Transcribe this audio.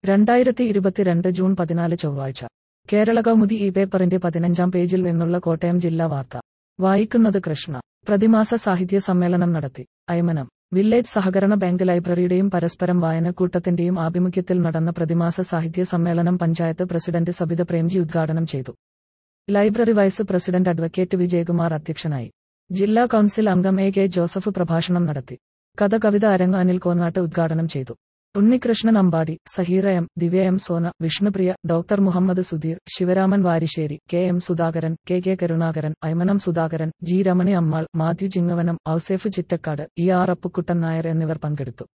രണ്ടായിരത്തി ഇരുപത്തിരണ്ട് ജൂൺ പതിനാല് ചൊവ്വാഴ്ച കേരള കൗമുദി ഈ പേപ്പറിന്റെ പതിനഞ്ചാം പേജിൽ നിന്നുള്ള കോട്ടയം ജില്ലാ വാർത്ത വായിക്കുന്നത് കൃഷ്ണ പ്രതിമാസ സാഹിത്യ സമ്മേളനം നടത്തി അയമനം വില്ലേജ് സഹകരണ ബാങ്ക് ലൈബ്രറിയുടെയും പരസ്പരം വായനക്കൂട്ടത്തിന്റെയും ആഭിമുഖ്യത്തിൽ നടന്ന പ്രതിമാസ സാഹിത്യ സമ്മേളനം പഞ്ചായത്ത് പ്രസിഡന്റ് സബിത പ്രേംജി ഉദ്ഘാടനം ചെയ്തു library vice president advocate Vijayakumar അധ്യക്ഷനായി ജില്ലാ കൌൺസിൽ അംഗം എ കെ ജോസഫ് പ്രഭാഷണം നടത്തി കഥ കവിത അരങ്ങ് അനിൽ കോന്നാട്ട് ഉദ്ഘാടനം ചെയ്തു Unnikrishnan Ambadi Saheera M Divya M Sona Vishnupriya doctor Muhammad Sudheer Sivaraman Varissery K M Sudhakaran K K Karunakaran Aymanam Sudhakaran G Ramani Ammal Mathew Chingavanam Ouseph Chittakkad E R Appukuttan Nair എന്നിവർ പങ്കെടുത്തു